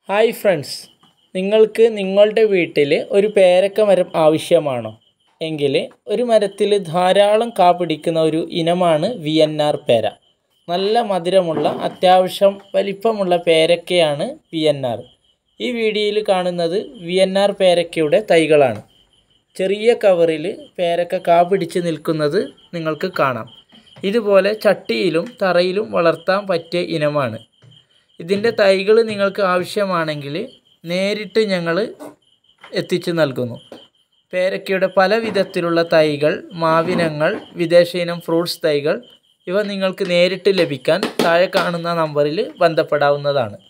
hi friends നിങ്ങൾക്ക് നിങ്ങളുടെ വീട്ടിൽ ഒരു പേരക്ക മരം ആവശ്യമാണോ എങ്കിൽ ഒരു മരത്തിൽ ധാരാളം കാ പിടിക്കുന്ന ഒരു ഇനമാണ് വി എൻ ആർ പേര നല്ല മധുരമുള്ള അത്യാവശ്യം വലിപ്പമുള്ള പേരക്കയാണ് വി എൻ ആർ ഈ വീഡിയോയിൽ കാണുന്നത് വി എൻ ആർ പേരക്കയുടെ തൈകളാണ് ചെറിയ കവറിൽ പേരക്ക കാ പിടിച്ച് നിൽക്കുന്നത് നിങ്ങൾക്ക് കാണാം ഇതുപോലെ ചട്ടിയിലും തറയിലും വളർത്താൻ പറ്റിയ ഇനമാണ് ഇതിൻ്റെ തൈകൾ നിങ്ങൾക്ക് ആവശ്യമാണെങ്കിൽ നേരിട്ട് ഞങ്ങൾ എത്തിച്ചു നൽകുന്നു പേരക്കയുടെ പല വിധത്തിലുള്ള തൈകൾ മാവിനങ്ങൾ വിദേശ ഇനം ഫ്രൂട്ട്സ് തൈകൾ ഇവ നിങ്ങൾക്ക് നേരിട്ട് ലഭിക്കാൻ താഴെ കാണുന്ന നമ്പറിൽ ബന്ധപ്പെടാവുന്നതാണ്